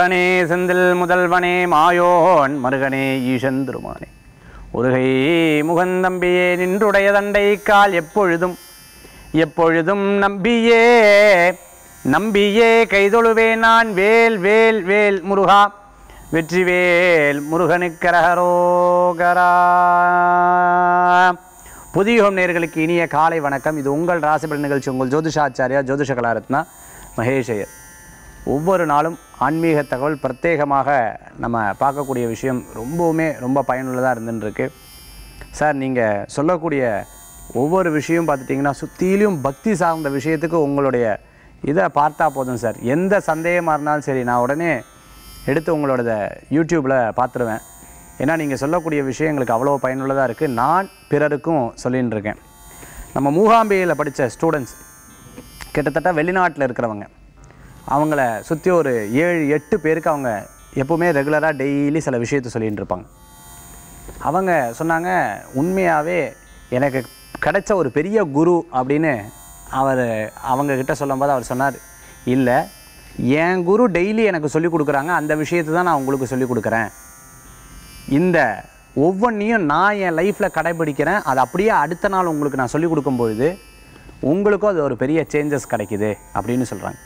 முருகனே செந்தில் முதல்வனே மாயோன் மருகனே ஈசன் திருமானே ஒருகை முகந்தம்பியே நின்றுடைய தண்டை கால் எப்பொழுதும் எப்பொழுதும் நம்பியே நம்பியே கைதொழுவே நான் வேல் வேல் வேல் முருகா வெற்றிவேல் முருகனுக்கரகரோகரா புதியுகம் நேர்களுக்கு இனிய காலை வணக்கம் இது உங்கள் ராசிபலன் நிகழ்ச்சி உங்கள் ஜோதிஷாச்சாரியா ஜோதிஷ கலாரத்னா மகேஷையர் ஒவ்வொரு நாளும் ஆன்மீக தகவல் பிரத்யேகமாக நம்ம பார்க்கக்கூடிய விஷயம் ரொம்பவுமே ரொம்ப பயனுள்ளதாக இருந்துருக்கு சார் நீங்கள் சொல்லக்கூடிய ஒவ்வொரு விஷயம் பார்த்துட்டிங்கன்னா சுற்றிலையும் பக்தி சார்ந்த விஷயத்துக்கு உங்களுடைய இதை பார்த்தா போதும் சார் எந்த சந்தேகமாக இருந்தாலும் சரி நான் உடனே எடுத்து உங்களோட யூடியூப்பில் பார்த்துருவேன் ஏன்னா நீங்கள் சொல்லக்கூடிய விஷயங்களுக்கு அவ்வளோ பயனுள்ளதாக இருக்குது நான் பிறருக்கும் சொல்லின்னு இருக்கேன் நம்ம மூகாம்பிகையில் படித்த ஸ்டூடெண்ட்ஸ் கிட்டத்தட்ட வெளிநாட்டில் இருக்கிறவங்க அவங்கள சுற்றி ஒரு ஏழு எட்டு பேருக்கு அவங்க எப்போவுமே ரெகுலராக டெய்லி சில விஷயத்தை சொல்லிட்டு இருப்பாங்க அவங்க சொன்னாங்க உண்மையாகவே எனக்கு கிடைச்ச ஒரு பெரிய குரு அப்படின்னு அவர் அவங்கக்கிட்ட சொல்லும்போது அவர் சொன்னார் இல்லை என் குரு டெய்லி எனக்கு சொல்லி கொடுக்குறாங்க அந்த விஷயத்தை தான் நான் உங்களுக்கு சொல்லி கொடுக்குறேன் இந்த ஒவ்வொன்றையும் நான் என் லைஃப்பில் கடைபிடிக்கிறேன் அது அப்படியே அடுத்த நாள் உங்களுக்கு நான் சொல்லி கொடுக்கும்பொழுது உங்களுக்கும் அது ஒரு பெரிய சேஞ்சஸ் கிடைக்குது அப்படின்னு சொல்கிறாங்க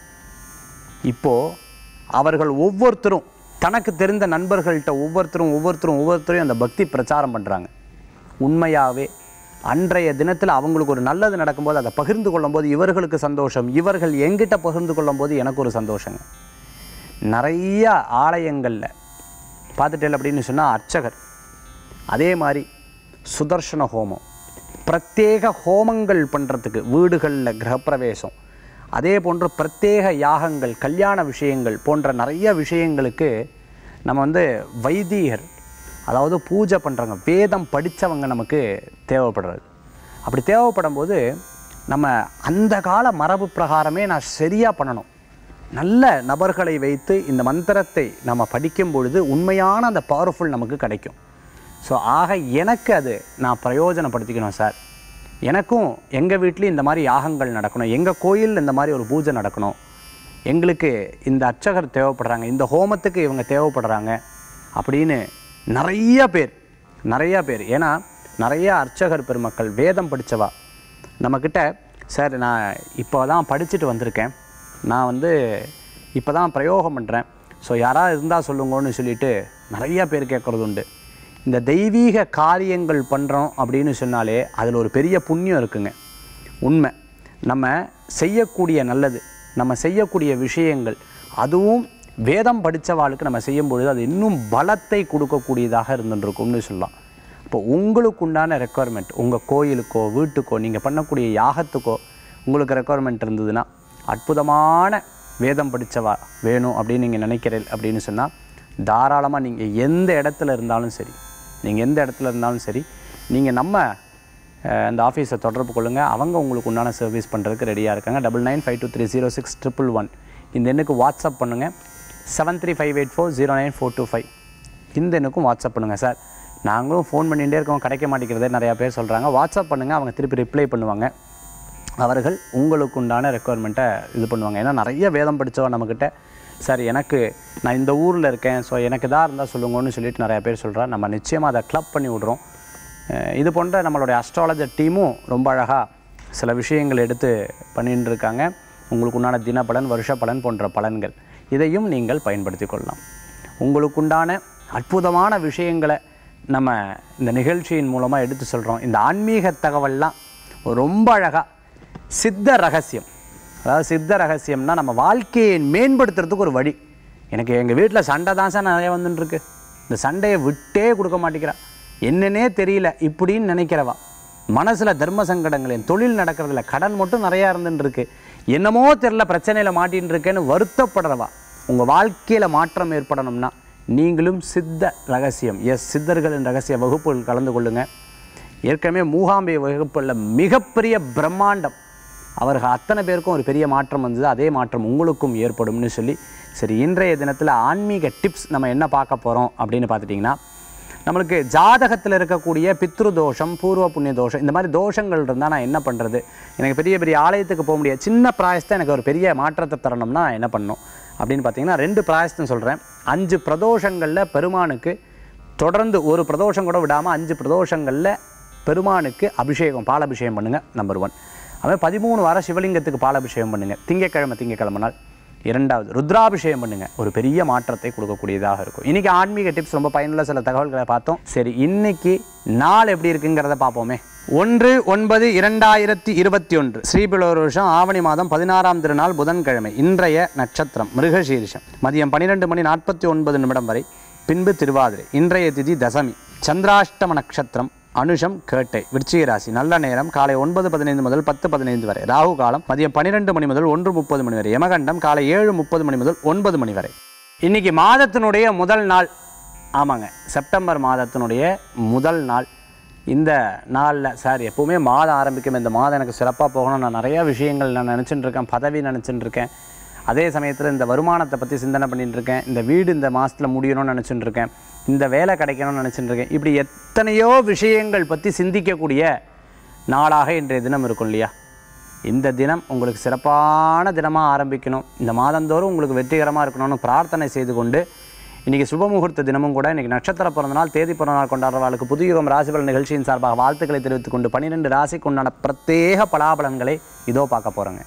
இப்போது அவர்கள் ஒவ்வொருத்தரும் தனக்கு தெரிந்த நண்பர்கள்ட்ட ஒவ்வொருத்தரும் ஒவ்வொருத்தரும் ஒவ்வொருத்தரையும் அந்த பக்தி பிரச்சாரம் பண்ணுறாங்க உண்மையாகவே அன்றைய தினத்தில் அவங்களுக்கு ஒரு நல்லது நடக்கும்போது அதை பகிர்ந்து கொள்ளும்போது இவர்களுக்கு சந்தோஷம் இவர்கள் எங்கிட்ட பகிர்ந்து கொள்ளும்போது எனக்கு ஒரு சந்தோஷங்க நிறைய ஆலயங்களில் பார்த்துட்டேன் அப்படின்னு சொன்னால் அர்ச்சகர் அதே மாதிரி சுதர்சன ஹோமம் பிரத்யேக ஹோமங்கள் பண்ணுறதுக்கு வீடுகளில் கிரகப்பிரவேசம் அதே போன்று பிரத்யேக யாகங்கள் கல்யாண விஷயங்கள் போன்ற நிறைய விஷயங்களுக்கு நம்ம வந்து வைதிகர் அதாவது பூஜை பண்ணுறவங்க வேதம் படித்தவங்க நமக்கு தேவைப்படுறது அப்படி தேவைப்படும் போது நம்ம அந்த கால மரபு பிரகாரமே நான் சரியாக பண்ணணும் நல்ல நபர்களை வைத்து இந்த மந்திரத்தை நம்ம படிக்கும் பொழுது உண்மையான அந்த பவர்ஃபுல் நமக்கு கிடைக்கும் ஸோ ஆக எனக்கு அது நான் பிரயோஜனப்படுத்திக்கணும் சார் எனக்கும் எங்கள் வீட்லேயும் இந்த மாதிரி யாகங்கள் நடக்கணும் எங்கள் கோயிலில் இந்த மாதிரி ஒரு பூஜை நடக்கணும் எங்களுக்கு இந்த அர்ச்சகர் தேவைப்படுறாங்க இந்த ஹோமத்துக்கு இவங்க தேவைப்படுறாங்க அப்படின்னு நிறைய பேர் நிறையா பேர் ஏன்னா நிறைய அர்ச்சகர் பெருமக்கள் வேதம் படித்தவா நம்மக்கிட்ட சார் நான் இப்போ தான் படிச்சுட்டு வந்திருக்கேன் நான் வந்து இப்போ தான் பிரயோகம் பண்ணுறேன் ஸோ யாராவது இருந்தால் சொல்லுங்கன்னு சொல்லிட்டு நிறைய பேர் கேட்குறது உண்டு இந்த தெய்வீக காரியங்கள் பண்ணுறோம் அப்படின்னு சொன்னாலே அதில் ஒரு பெரிய புண்ணியம் இருக்குங்க உண்மை நம்ம செய்யக்கூடிய நல்லது நம்ம செய்யக்கூடிய விஷயங்கள் அதுவும் வேதம் படித்தவாளுக்கு நம்ம செய்யும் பொழுது அது இன்னும் பலத்தை கொடுக்கக்கூடியதாக இருந்துருக்கும்னு சொல்லலாம் இப்போ உங்களுக்கு உண்டான ரெக்குவயர்மெண்ட் உங்கள் கோயிலுக்கோ வீட்டுக்கோ நீங்கள் பண்ணக்கூடிய யாகத்துக்கோ உங்களுக்கு ரெக்குவயர்மெண்ட் இருந்ததுன்னா அற்புதமான வேதம் படித்தவா வேணும் அப்படின்னு நீங்கள் நினைக்கிறீர்கள் அப்படின்னு சொன்னால் தாராளமாக நீங்கள் எந்த இடத்துல இருந்தாலும் சரி நீங்கள் எந்த இடத்துல இருந்தாலும் சரி நீங்கள் நம்ம அஹ், அந்த ஆஃபீஸை தொடர்பு கொள்ளுங்கள் அவங்க உங்களுக்கு உண்டான சர்வீஸ் பண்ணுறதுக்கு ரெடியாக இருக்காங்க double nine five two three zero six triple one இந்த எண்ணுக்கு வாட்ஸ்அப் பண்ணுங்கள் seven three five eight four zero nine four two five இந்த எண்ணுக்கும் வாட்ஸ்அப் பண்ணுங்கள் சார் நாங்களும் ஃபோன் பண்ணிகிட்டே இருக்கோம் கிடைக்க மாட்டேங்கிறதே நிறையா பேர் சொல்கிறாங்க வாட்ஸ்அப் பண்ணுங்கள் அவங்க திருப்பி ரிப்ளை பண்ணுவாங்க அவர்கள் உங்களுக்கு உண்டான ரெக்குவயர்மெண்ட்டை இது பண்ணுவாங்க ஏன்னா நிறைய வேதம் படித்தவன் நம்மக்கிட்ட சார் எனக்கு நான் இந்த ஊரில் இருக்கேன் ஸோ எனக்கு தான் இருந்தால் சொல்லுங்கன்னு சொல்லிட்டு நிறையா பேர் சொல்கிறா நம்ம நிச்சயமாக அதை கிளப் பண்ணி விட்றோம் அஹ் இது போன்ற நம்மளுடைய அஸ்ட்ராலஜர் டீமும் ரொம்ப அழகாக சில விஷயங்கள் எடுத்து பண்ணிட்டு இருக்காங்க உங்களுக்கு உண்டான தினப்பலன் வருஷ பலன் போன்ற பலன்கள் இதையும் நீங்கள் பயன்படுத்தி கொள்ளலாம் உங்களுக்குண்டான அற்புதமான விஷயங்களை நம்ம இந்த நிகழ்ச்சியின் மூலமாக எடுத்து சொல்கிறோம் இந்த ஆன்மீக தகவல்லாம் ரொம்ப அழகாக சித்த ரகசியம் அதாவது சித்த ரகசியம்னா நம்ம வாழ்க்கையை மேம்படுத்துறதுக்கு ஒரு வழி எனக்கு எங்கள் வீட்டில் சண்டை தான் சார் நிறைய வந்துட்டு இருக்கு இந்த சண்டையை விட்டே கொடுக்க மாட்டேங்கிறா என்னன்னே தெரியல இப்படின்னு நினைக்கிறவா மனசில் தர்ம சங்கடங்கள் என் தொழில் நடக்கிறதுல கடன் மட்டும் நிறையா இருந்துட்டு இருக்கு என்னமோ தெரில பிரச்சனையில் மாட்டின்னு இருக்கேன்னு வருத்தப்படுறவா உங்கள் வாழ்க்கையில் மாற்றம் ஏற்படணும்னா நீங்களும் சித்த ரகசியம் எஸ் சித்தர்களின் ரகசிய வகுப்புகள் கலந்து கொள்ளுங்கள் ஏற்கனவே மூகாம்பை வகுப்பில் மிகப்பெரிய பிரம்மாண்டம் அவர்கள் அத்தனை பேருக்கும் ஒரு பெரிய மாற்றம் வந்தது அதே மாற்றம் உங்களுக்கும் ஏற்படும்னு சொல்லி சரி இன்றைய தினத்தில் ஆன்மீக டிப்ஸ் நம்ம என்ன பார்க்க போகிறோம் அப்படின்னு பார்த்துட்டிங்கன்னா நம்மளுக்கு ஜாதகத்தில் இருக்கக்கூடிய பித்ரு தோஷம் பூர்வ புண்ணிய தோஷம் இந்த மாதிரி தோஷங்கள் இருந்தால் நான் என்ன பண்ணுறது எனக்கு பெரிய பெரிய ஆலயத்துக்கு போக முடியாது சின்ன பிராயசத்தை எனக்கு ஒரு பெரிய மாற்றத்தை தரணும்னா என்ன பண்ணணும் அப்படின்னு பார்த்தீங்கன்னா ரெண்டு பிராயசத்தம் சொல்கிறேன் அஞ்சு பிரதோஷங்களில் பெருமானுக்கு தொடர்ந்து ஒரு பிரதோஷம் கூட விடாமல் அஞ்சு பிரதோஷங்களில் பெருமானுக்கு அபிஷேகம் பாலாபிஷேகம் பண்ணுங்கள் நம்பர் ஒன் அதுமாதிரி பதிமூணு வாரம் சிவலிங்கத்துக்கு பாலாபிஷேகம் பண்ணுங்கள் திங்கக்கிழமை திங்கக்கிழமை நாள் இரண்டாவது ருத்ராபிஷேகம் பண்ணுங்க ஒரு பெரிய மாற்றத்தை கொடுக்கக்கூடியதாக இருக்கும் இன்னைக்கு ஆன்மீக டிப்ஸ் ரொம்ப பயனுள்ள சில தகவல்களை பார்த்தோம் சரி இன்னைக்கு நாள் எப்படி இருக்குங்கிறத பார்ப்போமே ஒன்று ஒன்பது இரண்டாயிரத்தி இருபத்தி ஒன்று ஸ்ரீபிலோர் வருஷம் ஆவணி மாதம் பதினாறாம் திருநாள் புதன்கிழமை இன்றைய நட்சத்திரம் மிருகசீரிஷம் மதியம் பன்னிரெண்டு மணி நாற்பத்தி ஒன்பது நிமிடம் வரை பின்பு திருவாதிரை இன்றைய திதி தசமி சந்திராஷ்டம நட்சத்திரம் அனுஷம் கேட்டை விருச்சிக ராசி நல்ல நேரம் காலை ஒன்பது பதினைந்து முதல் பத்து பதினைந்து வரை ராகு காலம் மதியம் பன்னிரெண்டு மணி முதல் ஒன்று முப்பது மணி வரை யமகண்டம் காலை ஏழு முப்பது மணி முதல் ஒன்பது மணி வரை இன்னைக்கு மாதத்தினுடைய முதல் நாள் ஆமாங்க செப்டம்பர் மாதத்தினுடைய முதல் நாள் இந்த நாளில் சார் எப்போவுமே மாதம் ஆரம்பிக்கும் இந்த மாதம் எனக்கு சிறப்பாக போகணும் நான் நிறையா விஷயங்கள் நான் நினச்சிட்டு இருக்கேன் பதவி நினச்சிட்டு இருக்கேன் அதே சமயத்தில் இந்த வருமானத்தை பற்றி சிந்தனை பண்ணிட்டு இருக்கேன் இந்த வீடு இந்த மாதத்தில் முடியணும்னு நினச்சிட்டு இருக்கேன் இந்த வேலை கிடைக்கணும்னு நினச்சிட்டு இருக்கேன் இப்படி எத்தனையோ விஷயங்கள் பற்றி சிந்திக்கக்கூடிய நாளாக இன்றைய தினம் இருக்கும் இல்லையா இந்த தினம் உங்களுக்கு சிறப்பான தினமாக ஆரம்பிக்கணும் இந்த மாதந்தோறும் உங்களுக்கு வெற்றிகரமாக இருக்கணும்னு பிரார்த்தனை செய்து கொண்டு இன்றைக்கி சுபமுகூர்த்த தினமும் கூட இன்றைக்கி நட்சத்திர பிறந்தநாள் தேதி பிறந்தநாள் கொண்டாடுறவர்களுக்கு புதுயுகம் ராசிபலன் நிகழ்ச்சியின் சார்பாக வாழ்த்துக்களை தெரிவித்துக் கொண்டு பன்னிரெண்டு ராசிக்கு உண்டான பிரத்யேக பலாபலன்களை இதோ பார்க்க போகிறோங்க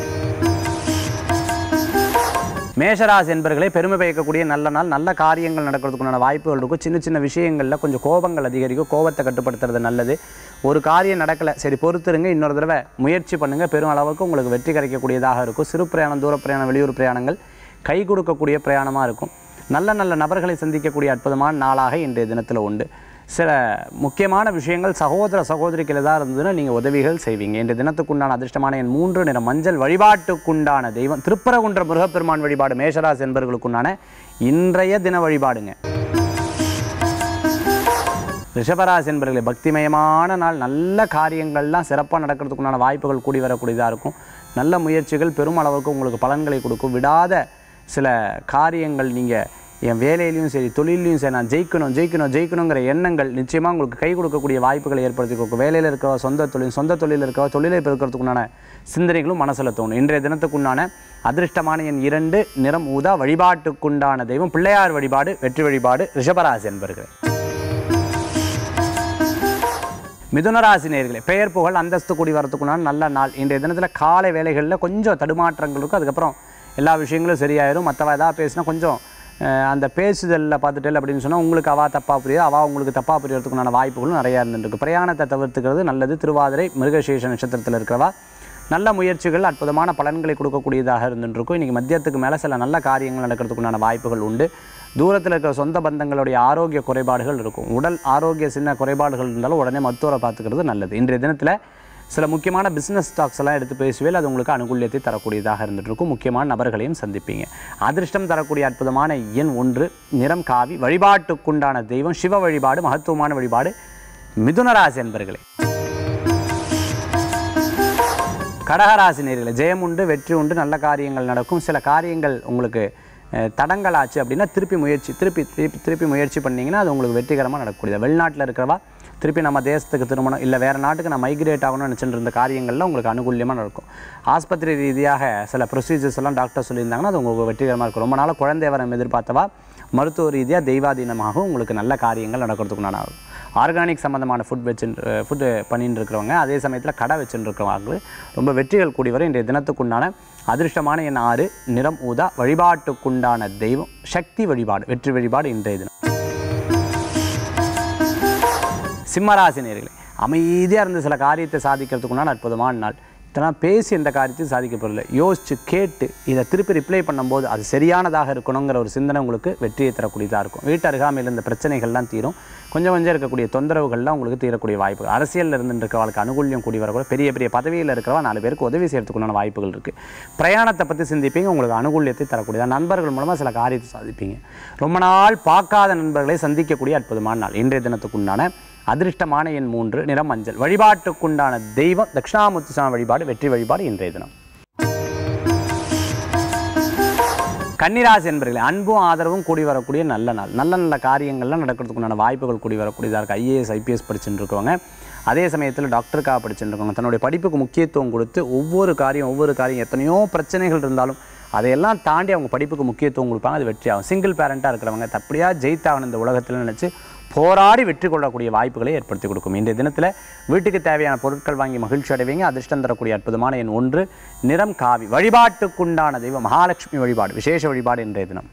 மேஷராசி என்பர்களை பெருமை பயக்கக்கூடிய நல்ல நாள் நல்ல காரியங்கள் நடக்கிறதுக்குண்டான வாய்ப்புகள் இருக்கும் சின்ன சின்ன விஷயங்களில் கொஞ்சம் கோபங்கள் அதிகரிக்கும் கோபத்தை கட்டுப்படுத்துறது நல்லது ஒரு காரியம் நடக்கலை சரி பொறுத்துருங்க இன்னொரு தடவை முயற்சி பண்ணுங்கள் பெரும் அளவுக்கு உங்களுக்கு வெற்றி கிடைக்கக்கூடியதாக இருக்கும் சிறு பிரயாணம் தூர பிரயாணம் வெளியூர் பிரயாணங்கள் கை கொடுக்கக்கூடிய பிரயாணமாக இருக்கும் நல்ல நல்ல நபர்களை சந்திக்கக்கூடிய அற்புதமான நாளாக இன்றைய தினத்தில் உண்டு சில முக்கியமான விஷயங்கள் சகோதர சகோதரிகள் ஏதாவது இருந்ததுன்னா நீங்கள் உதவிகள் செய்வீங்க இன்றைய தினத்துக்குண்டான அதிர்ஷ்டமான என் மூன்று நிற மஞ்சள் வழிபாட்டுக்குண்டான தெய்வம் திருப்பரங்குன்ற முருகப்பெருமான் வழிபாடு மேஷராசி என்பவர்களுக்குண்டான இன்றைய தின வழிபாடுங்க ரிஷபராசி என்பவர்களை பக்திமயமான நாள் நல்ல காரியங்கள்லாம் சிறப்பாக நடக்கிறதுக்குண்டான வாய்ப்புகள் கூடி வரக்கூடியதாக இருக்கும் நல்ல முயற்சிகள் பெரும் அளவுக்கு உங்களுக்கு பலன்களை கொடுக்கும் விடாத சில காரியங்கள் நீங்கள் என் வேலையிலையும் சரி தொழிலையும் சரி நான் ஜெயிக்கணும் ஜெயிக்கணும் ஜெயிக்கணுங்கிற எண்ணங்கள் நிச்சயமாக உங்களுக்கு கை கொடுக்கக்கூடிய வாய்ப்புகளை ஏற்படுத்தி கொடுக்கும் வேலையில் இருக்கவ சொந்த தொழில் சொந்த தொழிலில் இருக்கவ தொழிலை பெருக்கிறதுக்குண்டான சிந்தனைகளும் மனசில் தோணும் இன்றைய தினத்துக்குண்டான அதிர்ஷ்டமான என் இரண்டு நிறம் ஊதா வழிபாட்டுக்குண்டான தெய்வம் பிள்ளையார் வழிபாடு வெற்றி வழிபாடு ரிஷபராசி என்பர்கள் மிதுனராசி நேர்களே பெயர் புகழ் அந்தஸ்து கூடி வரத்துக்குண்டான நல்ல நாள் இன்றைய தினத்தில் காலை வேலைகளில் கொஞ்சம் தடுமாற்றங்கள் இருக்கும் அதுக்கப்புறம் எல்லா விஷயங்களும் சரியாயிரும் மற்றவ ஏதாவது பேசினா கொஞ்சம் அஹ், அந்த பேசுதலில் பார்த்துட்டேன் அப்படின்னு சொன்னால் உங்களுக்கு அவா தப்பாக புரியுது அவா உங்களுக்கு தப்பாக புரியறதுக்குண்டான வாய்ப்புகளும் நிறையா இருந்துருக்கு பிரயாணத்தை தவிர்த்துக்கிறது நல்லது திருவாதிரை மிருகசீஷ நட்சத்திரத்தில் இருக்கிறவா நல்ல முயற்சிகள் அற்புதமான பலன்களை கொடுக்கக்கூடியதாக இருந்துருக்கும் இன்றைக்கி மத்தியத்துக்கு மேலே சில நல்ல காரியங்கள் நடக்கிறதுக்குண்டான வாய்ப்புகள் உண்டு தூரத்தில் இருக்கிற சொந்த பந்தங்களுடைய ஆரோக்கிய குறைபாடுகள் இருக்கும் உடல் ஆரோக்கிய சின்ன குறைபாடுகள் இருந்தாலும் உடனே மருத்துவரை பார்த்துக்கிறது நல்லது இன்றைய தினத்தில் சில முக்கியமான பிஸ்னஸ் ஸ்டாக்ஸ் எல்லாம் எடுத்து பேசுவேல் அது உங்களுக்கு அனுகூல்யத்தை தரக்கூடியதாக இருந்துட்டு இருக்கும் முக்கியமான நபர்களையும் சந்திப்பீங்க அதிர்ஷ்டம் தரக்கூடிய அற்புதமான எண் ஒன்று நிறம் காவி வழிபாட்டுக்குண்டான தெய்வம் சிவ வழிபாடு மகத்துவமான வழிபாடு மிதுனராசி என்பர்களே கடகராசி நேர்களை ஜெயம் உண்டு வெற்றி உண்டு நல்ல காரியங்கள் நடக்கும் சில காரியங்கள் உங்களுக்கு அஹ், தடங்கலாச்சு அப்படின்னா திருப்பி முயற்சி திருப்பி திருப்பி திருப்பி முயற்சி பண்ணீங்கன்னா அது உங்களுக்கு வெற்றிகரமாக நடக்கக்கூடியது வெளிநாட்டில் இருக்கிறவா திருப்பி நம்ம தேசத்துக்கு திருமணம் இல்லை வேறு நாட்டுக்கு நான் மைக்ரேட் ஆகணும்னு நினச்சிட்டு இருந்த காரியங்கள்லாம் உங்களுக்கு அனுகூல்யமாக நடக்கும் ஆஸ்பத்திரி ரீதியாக சில ப்ரொசீஜர்ஸ் எல்லாம் டாக்டர் சொல்லியிருந்தாங்கன்னா அது உங்களுக்கு வெற்றிகரமாக இருக்கும் ரொம்ப நாளாக குழந்தை வரம் எதிர்பார்த்தவா மருத்துவ ரீதியாக தெய்வாதீனமாகவும் உங்களுக்கு நல்ல காரியங்கள் நடக்கிறதுக்குண்டான ஆகும் ஆர்கானிக் சம்மந்தமான ஃபுட் வச்சு ஃபுட்டு பண்ணிட்டு இருக்கிறவங்க அதே சமயத்தில் கடை வச்சுட்டு இருக்கிறவங்க ரொம்ப வெற்றிகள் கூடி வரும் இன்றைய தினத்துக்குண்டான அதிர்ஷ்டமான என் ஆறு நிறம் ஊதா வழிபாட்டுக்குண்டான தெய்வம் சக்தி வழிபாடு வெற்றி வழிபாடு இன்றைய தினம் சிம்மராசி நேர்களே அமைதியாக இருந்து சில காரியத்தை சாதிக்கிறதுக்குண்டான அற்புதமான நாள் இதெல்லாம் பேசி எந்த காரியத்தையும் சாதிக்க போகிறதில்ல யோசித்து கேட்டு இதை திருப்பி ரிப்ளை பண்ணும்போது அது சரியானதாக இருக்கணுங்கிற ஒரு சிந்தனை உங்களுக்கு வெற்றியை தரக்கூடியதாக இருக்கும் வீட்டு அருகாமையில் இந்த பிரச்சனைகள்லாம் தீரும் கொஞ்சம் கொஞ்சம் இருக்கக்கூடிய தொந்தரவுகள்லாம் உங்களுக்கு தீரக்கூடிய வாய்ப்பு அரசியலில் இருந்து இருக்கிறவங்களுக்கு அனுகூல்யம் கூடி வரக்கூட பெரிய பெரிய பதவியில் இருக்கிறவா நாலு பேருக்கு உதவி செய்யறதுக்குண்டான வாய்ப்புகள் இருக்குது பிரயாணத்தை பற்றி சிந்திப்பீங்க உங்களுக்கு அனுகூல்யத்தை தரக்கூடியதாக நண்பர்கள் மூலமாக சில காரியத்தை சாதிப்பீங்க ரொம்ப நாள் பார்க்காத நண்பர்களை சந்திக்கக்கூடிய அற்புதமான நாள் இன்றைய தினத்துக்குண்டான அதிர்ஷ்டமான எண் மூன்று நிறம் மஞ்சள் வழிபாட்டுக்குண்டான தெய்வம் தட்சிணாமூர்த்தி சுவாமி வழிபாடு வெற்றி வழிபாடு இன்றைய தினம் கன்னிராசி என்பர்களே அன்பும் ஆதரவும் கூடி வரக்கூடிய நல்ல நாள் நல்ல நல்ல காரியங்கள்லாம் நடக்கிறதுக்குண்டான வாய்ப்புகள் கூடி வரக்கூடியதாக இருக்குது ஐஏஎஸ் ஐபிஎஸ் படிச்சுட்டு இருக்கவங்க அதே சமயத்தில் டாக்டருக்காக படிச்சுட்டு இருக்கவங்க தன்னுடைய படிப்புக்கு முக்கியத்துவம் கொடுத்து ஒவ்வொரு காரியம் ஒவ்வொரு காரியம் எத்தனையோ பிரச்சனைகள் இருந்தாலும் அதையெல்லாம் தாண்டி அவங்க படிப்புக்கு முக்கியத்துவம் கொடுப்பாங்க அது வெற்றி ஆகும் சிங்கிள் பேரண்ட்டாக இருக்கிறவங்க தப்படியா ஜெயித்தாகணும் இந்த உலகத்தில் நினச்சி போராடி வெற்றி கொள்ளக்கூடிய வாய்ப்புகளை ஏற்படுத்தி கொடுக்கும் இன்றைய தினத்தில் வீட்டுக்கு தேவையான பொருட்கள் வாங்கி மகிழ்ச்சி அடைவீங்க அதிர்ஷ்டம் தரக்கூடிய அற்புதமான எண் ஒன்று நிறம் காவி வழிபாட்டுக்குண்டான தெய்வம் மகாலட்சுமி வழிபாடு விசேஷ வழிபாடு இன்றைய தினம்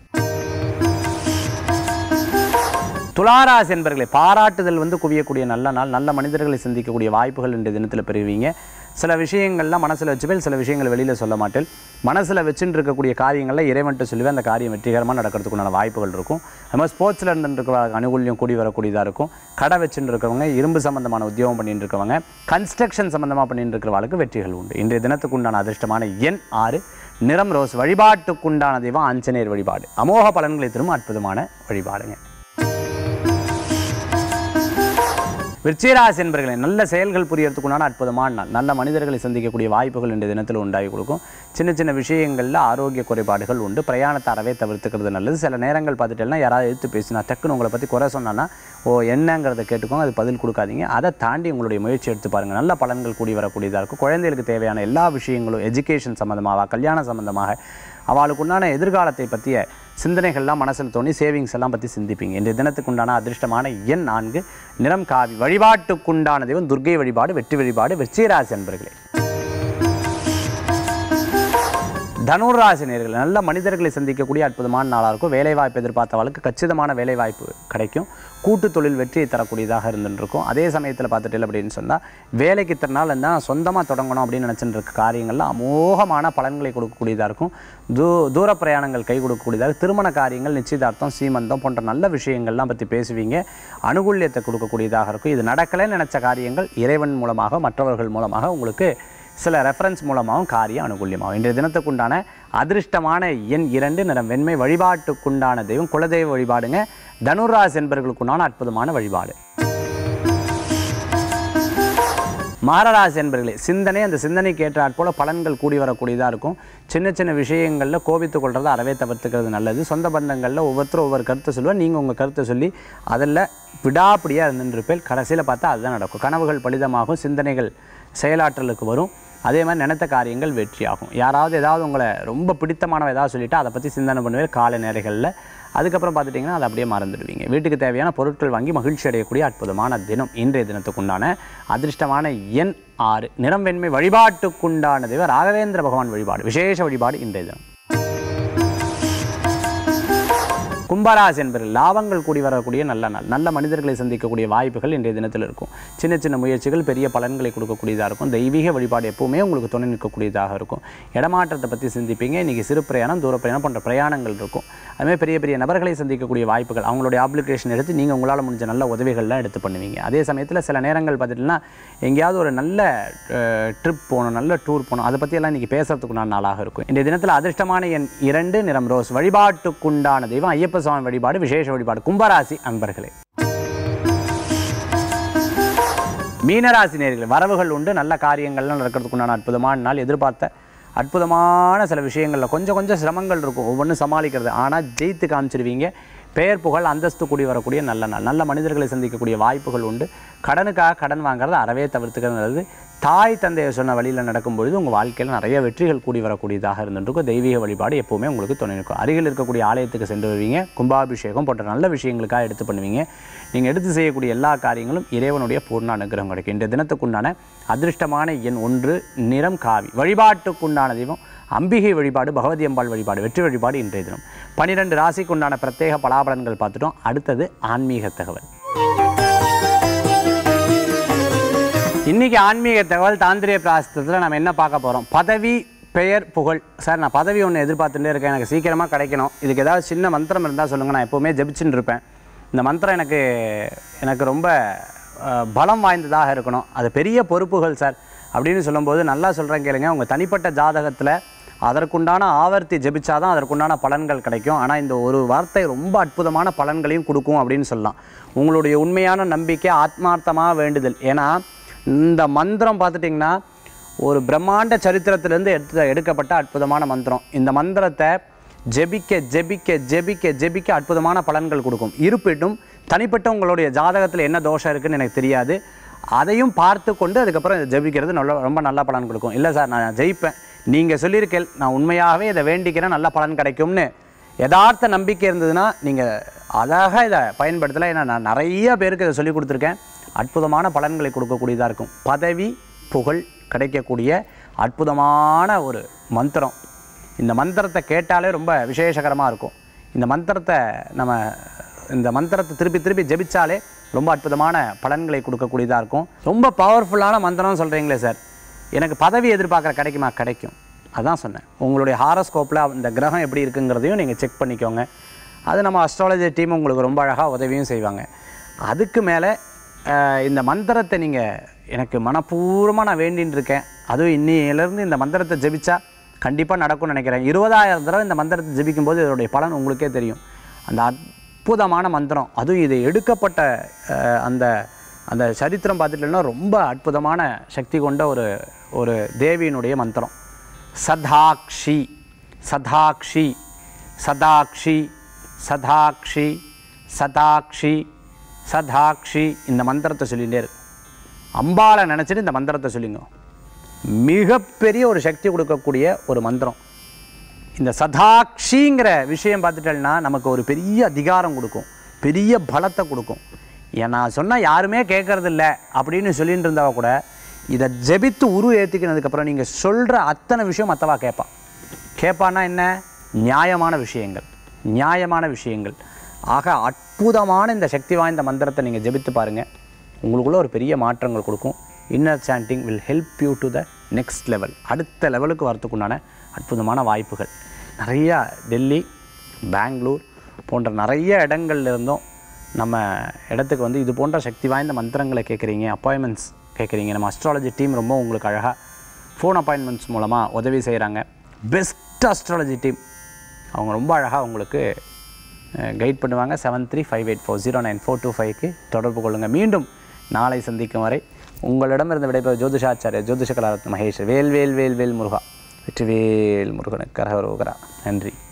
துளாராசி என்பர்களை பாராட்டுதல் வந்து குவியக்கூடிய நல்ல நாள் நல்ல மனிதர்களை சந்திக்கக்கூடிய வாய்ப்புகள் இன்றைய தினத்தில் பெறுவீங்க சில விஷயங்கள்லாம் மனசில் வச்சுப்பேன் சில விஷயங்கள் வெளியில் சொல்ல மாட்டேன் மனசில் வச்சுட்டு இருக்கக்கூடிய காரியங்களில் இறைவன்ட்டு சொல்லுவேன் அந்த காரியம் வெற்றிகரமாக நடக்கிறதுக்குண்டான வாய்ப்புகள் இருக்கும் அது மாதிரி ஸ்போர்ட்ஸில் இருந்துருக்கிற அனுகூல்யம் கூடி வரக்கூடியதாக இருக்கும் கடை வச்சுட்டு இருக்கிறவங்க இரும்பு சம்பந்தமான உத்தியோகம் பண்ணிட்டு இருக்கவங்க கன்ஸ்ட்ரக்ஷன் சம்பந்தமாக பண்ணிட்டு இருக்கிறவங்களுக்கு வெற்றிகள் உண்டு இன்றைய தினத்துக்கு உண்டான அதிர்ஷ்டமான எண் ஆறு நிறம் ரோஸ் வழிபாட்டுக்குண்டான தெய்வம் ஆஞ்சநேயர் வழிபாடு அமோக பலன்களை தரும் அற்புதமான வழிபாடுங்க விருச்சிகராசி என்பர்களை நல்ல செயல்கள் புரியறதுக்குண்டான அற்புதமான நாள் நல்ல மனிதர்களை சந்திக்கக்கூடிய வாய்ப்புகள் இன்றைய தினத்தில் உண்டாகி கொடுக்கும் சின்ன சின்ன விஷயங்களில் ஆரோக்கிய குறைபாடுகள் உண்டு பிரயாணத்தை அறவே தவிர்த்துக்கிறது நல்லது சில நேரங்கள் பார்த்துட்டேன்னா யாராவது எடுத்து பேசினா டக்குன்னு உங்களை பற்றி குறை சொன்னான்னா ஓ என்னங்கிறத கேட்டுக்கோங்க அது பதில் கொடுக்காதீங்க அதை தாண்டி உங்களுடைய முயற்சி எடுத்து பாருங்கள் நல்ல பலன்கள் கூடி வரக்கூடியதாக இருக்கும் குழந்தைகளுக்கு தேவையான எல்லா விஷயங்களும் எஜுகேஷன் சம்மந்தமாக கல்யாணம் சம்மந்தமாக அவளுக்கு உண்டான எதிர்காலத்தை பற்றிய சிந்தனைகள்லாம் மனசில் தோணி சேவிங்ஸ் எல்லாம் பற்றி சிந்திப்பீங்க இன்றைய தினத்துக்கு உண்டான அதிர்ஷ்டமான எண் நான்கு நிறம் காவி வழிபாட்டுக்குண்டான தெய்வம் துர்க்கை வழிபாடு வெற்றி வழிபாடு வெற்றிராசி அன்பர்களே தனுராசி நேர்கள் நல்ல மனிதர்களை சந்திக்கக்கூடிய அற்புதமான நாளாக இருக்கும் வேலைவாய்ப்பு எதிர்பார்த்தவளுக்கு கச்சிதமான வேலைவாய்ப்பு கிடைக்கும் கூட்டு தொழில் வெற்றியை தரக்கூடியதாக இருந்துருக்கும் அதே சமயத்தில் பார்த்துட்டு அப்படின்னு சொன்னால் வேலைக்கு இத்தனை நாள் இருந்தால் சொந்தமாக தொடங்கணும் அப்படின்னு நினச்சிட்டு இருக்க காரியங்கள்ல அமோகமான பலன்களை கொடுக்கக்கூடியதாக இருக்கும் தூ தூர பிரயாணங்கள் கை கொடுக்கக்கூடியதாக திருமண காரியங்கள் நிச்சயதார்த்தம் சீமந்தம் போன்ற நல்ல விஷயங்கள்லாம் பற்றி பேசுவீங்க அனுகூல்யத்தை கொடுக்கக்கூடியதாக இருக்கும் இது நடக்கலைன்னு நினச்ச காரியங்கள் இறைவன் மூலமாக மற்றவர்கள் மூலமாக உங்களுக்கு சில ரெஃபரன்ஸ் மூலமாகவும் காரிய அனுகூல்யமாகும் இன்றைய தினத்துக்குண்டான அதிர்ஷ்டமான எண் இரண்டு நிறம் வெண்மை வழிபாட்டுக்குண்டான தெய்வம் குலதெய்வ வழிபாடுங்க தனுராஸ் என்பவர்களுக்குண்டான அற்புதமான வழிபாடு மகராசி என்பர்களே சிந்தனை அந்த சிந்தனைக்கு ஏற்றாற் போல பலன்கள் கூடி வரக்கூடியதாக இருக்கும் சின்ன சின்ன விஷயங்களில் கோபித்து கொள்றதை அறவே தவிர்த்துக்கிறது நல்லது சொந்த பந்தங்களில் ஒவ்வொருத்தரும் ஒவ்வொரு கருத்தை சொல்லுவார் நீங்கள் உங்கள் கருத்தை சொல்லி அதில் விடாப்பிடியாக இருந்துருப்பேன் கடைசியில் பார்த்தா அதுதான் நடக்கும் கனவுகள் பலிதமாகும் சிந்தனைகள் செயலாற்றலுக்கு வரும் அதே மாதிரி நினைத்த காரியங்கள் வெற்றியாகும் யாராவது ஏதாவது உங்களை ரொம்ப பிடித்தமானவ ஏதாவது சொல்லிட்டா அதை பற்றி சிந்தனை பண்ணுவேன் காலை நேரங்களில் அதுக்கப்புறம் பார்த்துட்டிங்கன்னா அதை அப்படியே மறந்துடுவீங்க வீட்டுக்கு தேவையான பொருட்கள் வாங்கி மகிழ்ச்சி அடையக்கூடிய அற்புதமான தினம் இன்றைய தினத்துக்குண்டான அதிர்ஷ்டமான எண் ஆறு நிறம் வெண்மை வழிபாட்டுக்குண்டான தெய்வம் ராகவேந்திர பகவான் வழிபாடு விசேஷ வழிபாடு இன்றைய தினம் கும்பராசி என்பது லாபங்கள் கூடி வரக்கூடிய நல்ல நாள் நல்ல மனிதர்களை சந்திக்கக்கூடிய வாய்ப்புகள் இன்றைய தினத்தில் இருக்கும் சின்ன சின்ன முயற்சிகள் பெரிய பலன்களை கொடுக்கக்கூடியதாக இருக்கும் தெய்வீக வழிபாடு எப்பவுமே உங்களுக்கு துணை நிற்கக்கூடியதாக இருக்கும் இடமாற்றத்தை பற்றி சிந்திப்பீங்க இன்றைக்கி சிறு பிரயாணம் தூர பிரயாணம் போன்ற பிரயாணங்கள் இருக்கும் அதுமாதிரி பெரிய பெரிய நபர்களை சந்திக்கக்கூடிய வாய்ப்புகள் அவங்களுடைய அப்ளிகேஷன் எடுத்து நீங்கள் உங்களால் முடிஞ்ச நல்ல உதவிகள்லாம் எடுத்து பண்ணுவீங்க அதே சமயத்தில் சில நேரங்கள் பார்த்துட்டிங்கன்னா எங்கேயாவது ஒரு நல்ல ட்ரிப் போகணும் நல்ல டூர் போகணும் அதை பற்றியெல்லாம் இன்றைக்கி பேசுறதுக்குண்டான நாளாக இருக்கும் இன்றைய தினத்தில் அதிர்ஷ்டமான எண் இரண்டு நிறம் ரோஸ் வழிபாட்டுக்குண்டான தெய்வம் ஐயப்ப சுவாமி வழிபாடு விசேஷ வழிபாடு கும்பராசி அன்பர்களே மீனராசி நேர்கள் வரவுகள் உண்டு நல்ல காரியங்கள்லாம் நடக்கிறதுக்குண்டான அற்புதமான நாள் எதிர்பார்த்த அற்புதமான சில விஷயங்களில் கொஞ்சம் கொஞ்சம் சிரமங்கள் இருக்கும் ஒவ்வொன்றும் சமாளிக்கிறது ஆனால் ஜெயித்து காமிச்சிருவீங்க பெயர் புகழ் அந்தஸ்து கூடி வரக்கூடிய நல்ல நாள் நல்ல மனிதர்களை சந்திக்கக்கூடிய வாய்ப்புகள் உண்டு கடனுக்காக கடன் வாங்குறது அறவே தவிர்த்துக்கிறது நல்லது தாய் தந்தையை சொன்ன வழியில் நடக்கும்பொழுது உங்கள் வாழ்க்கையில் நிறைய வெற்றிகள் கூடி வரக்கூடியதாக இருந்துருக்கும் தெய்வீக வழிபாடு எப்போவுமே உங்களுக்கு துணை இருக்கும் அருகில் இருக்கக்கூடிய ஆலயத்துக்கு சென்று வருவீங்க கும்பாபிஷேகம் போன்ற நல்ல விஷயங்களுக்காக எடுத்து பண்ணுவீங்க நீங்கள் எடுத்து செய்யக்கூடிய எல்லா காரியங்களும் இறைவனுடைய பூர்ண அனுகிரகம் கிடைக்கும் இந்த தினத்துக்குண்டான அதிர்ஷ்டமான எண் ஒன்று நிறம் காவி வழிபாட்டுக்குண்டான தெய்வம் அம்பிகை வழிபாடு பகவதி அம்பாள் வழிபாடு வெற்றி வழிபாடு இன்றைய தினம் பனிரெண்டு ராசிக்குண்டான பிரத்யேக பலாபலன்கள் பார்த்துட்டோம் அடுத்தது ஆன்மீக தகவல் இன்னைக்கு ஆன்மீக தகவல் தாந்திரிய பிராசத்தில் நம்ம என்ன பார்க்க போகிறோம் பதவி பெயர் புகழ் சார் நான் பதவி ஒன்று எதிர்பார்த்துட்டே இருக்கேன் எனக்கு சீக்கிரமாக கிடைக்கணும் இதுக்கு ஏதாவது சின்ன மந்திரம் இருந்தால் சொல்லுங்கள் நான் எப்போவுமே ஜெபிச்சுன்னு இருப்பேன் இந்த மந்திரம் எனக்கு எனக்கு ரொம்ப அஹ், பலம் வாய்ந்ததாக இருக்கணும் அது பெரிய பொறுப்புகள் சார் அப்படின்னு சொல்லும்போது நல்லா சொல்கிறேன் கேளுங்க உங்கள் தனிப்பட்ட ஜாதகத்தில் அதற்குண்டான ஆவர்த்தி ஜெபிச்சாதான் அதற்குண்டான பலன்கள் கிடைக்கும் ஆனால் இந்த ஒரு வார்த்தை ரொம்ப அற்புதமான பலன்களையும் கொடுக்கும் அப்படின்னு சொல்லலாம் உங்களுடைய உண்மையான நம்பிக்கை ஆத்மார்த்தமாக வேண்டுதல் ஏன்னா இந்த மந்திரம் பார்த்துட்டிங்கன்னா ஒரு பிரம்மாண்ட சரித்திரத்திலேருந்து எடுத்து எடுக்கப்பட்ட அற்புதமான மந்திரம் இந்த மந்திரத்தை ஜெபிக்க ஜெபிக்க ஜெபிக்க ஜெபிக்க அற்புதமான பலன்கள் கொடுக்கும் இருப்பிட்டும் தனிப்பட்ட உங்களுடைய ஜாதகத்தில் என்ன தோஷம் இருக்குன்னு எனக்கு தெரியாது அதையும் பார்த்து கொண்டு அதுக்கப்புறம் இதை ஜெபிக்கிறது நல்ல ரொம்ப நல்ல பலன் கொடுக்கும் இல்லை சார் நான் ஜெயிப்பேன் நீங்கள் சொல்லியிருக்கேன் நான் உண்மையாகவே இதை வேண்டிக்கிறேன் நல்ல பலன் கிடைக்கும்னு யதார்த்த நம்பிக்கை இருந்ததுன்னா நீங்கள் அழகாக இதை பயன்படுத்தலாம் ஏன்னா நான் நிறைய பேருக்கு இதை சொல்லி கொடுத்துருக்கேன் அற்புதமான பலன்களை கொடுக்கக்கூடியதாக இருக்கும் பதவி புகழ் கிடைக்கக்கூடிய அற்புதமான ஒரு மந்திரம் இந்த மந்திரத்தை கேட்டாலே ரொம்ப விசேஷகரமாக இருக்கும் இந்த மந்திரத்தை நம்ம இந்த மந்திரத்தை திருப்பி திருப்பி ஜெபிச்சாலே ரொம்ப அற்புதமான பலன்களை கொடுக்கக்கூடியதாக இருக்கும் ரொம்ப பவர்ஃபுல்லான மந்திரம்னு சொல்கிறீங்களே சார் எனக்கு பதவி எதிர்பார்க்குற கிடைக்குமா கிடைக்கும் அதான் சொன்னேன் உங்களுடைய ஹாரோஸ்கோப்பில் இந்த கிரகம் எப்படி இருக்குங்கிறதையும் நீங்கள் செக் பண்ணிக்கோங்க அது நம்ம அஸ்ட்ராலஜி டீம் உங்களுக்கு ரொம்ப அழகாக உதவியும் செய்வாங்க அதுக்கு மேலே இந்த மந்திரத்தை நீங்கள் எனக்கு மனப்பூர்வமாக நான் வேண்டின்னு இருக்கேன் அதுவும் இன்னிலேருந்து இந்த மந்திரத்தை ஜெபிச்சா கண்டிப்பாக நடக்கும்னு நினைக்கிறேன் இருபதாயிரம் தடவை இந்த மந்திரத்தை ஜெபிக்கும்போது இதனுடைய பலன் உங்களுக்கே தெரியும் அந்த அற்புதமான மந்திரம் அதுவும் இது எடுக்கப்பட்ட அஹ், அந்த அந்த சரித்திரம் பார்த்துட்டோம்னா ரொம்ப அற்புதமான சக்தி கொண்ட ஒரு ஒரு தேவியினுடைய மந்திரம் சதாக்ஷி சதாக்ஷி சதாக்ஷி சதாக்ஷி சதாக்ஷி சதாக்ஷி இந்த மந்திரத்தை சொல்லிகிட்டே இருக்கும் அம்பாளை நினச்சிட்டு இந்த மந்திரத்தை சொல்லிங்க மிகப்பெரிய ஒரு சக்தி கொடுக்கக்கூடிய ஒரு மந்திரம் இந்த சதாக்ஷிங்கிற விஷயம் பார்த்துட்டேன்னா நமக்கு ஒரு பெரிய அதிகாரம் கொடுக்கும் பெரிய பலத்தை கொடுக்கும் ஏன் நான் சொன்னால் யாருமே கேட்கறதில்ல அப்படின்னு சொல்லிட்டு இருந்தாவ கூட இதை ஜெபித்து உரு ஏற்றிக்கினதுக்கப்புறம் நீங்கள் சொல்கிற அத்தனை விஷயம் மற்றவா கேட்பான் கேட்பான்னா என்ன நியாயமான விஷயங்கள் நியாயமான விஷயங்கள் ஆக அற்புதமான இந்த சக்தி வாய்ந்த மந்திரத்தை நீங்கள் ஜெபித்து பாருங்கள் உங்களுக்குள்ள ஒரு பெரிய மாற்றங்கள் கொடுக்கும் inner sanding will help you to the next level அடுத்த லெவலுக்கு வரத்துக்குண்டான அற்புதமான வாய்ப்புகள் நிறையா டெல்லி பெங்களூர் போன்ற நிறைய இடங்கள்ல இருந்தும் நம்ம இடத்துக்கு வந்து இது போன்ற சக்தி வாய்ந்த மந்திரங்களை கேட்குறீங்க அப்பாயின்மெண்ட்ஸ் கேட்குறீங்க நம்ம அஸ்ட்ராலஜி டீம் ரொம்ப உங்களுக்கு அழகாக ஃபோன் அப்பாயின்மெண்ட்ஸ் மூலமாக உதவி செய்கிறாங்க பெஸ்ட் அஸ்ட்ராலஜி டீம் அவங்க ரொம்ப அழகாக உங்களுக்கு கைட் பண்ணுவாங்க seven three five eight four zero nine four two ஃபைவ்க்கு தொடர்பு கொள்ளுங்கள் மீண்டும் நாளை சந்திக்கும் வரை உங்களிடமிருந்து விடைபெறும் ஜோதிஷாச்சாரிய ஜோதிஷ கலாரத்ன மகேஷ் வேல் வேல் வேல் வேல் முருகா வெற்றிவேல் முருகனுக்கு கரகரோகரா நன்றி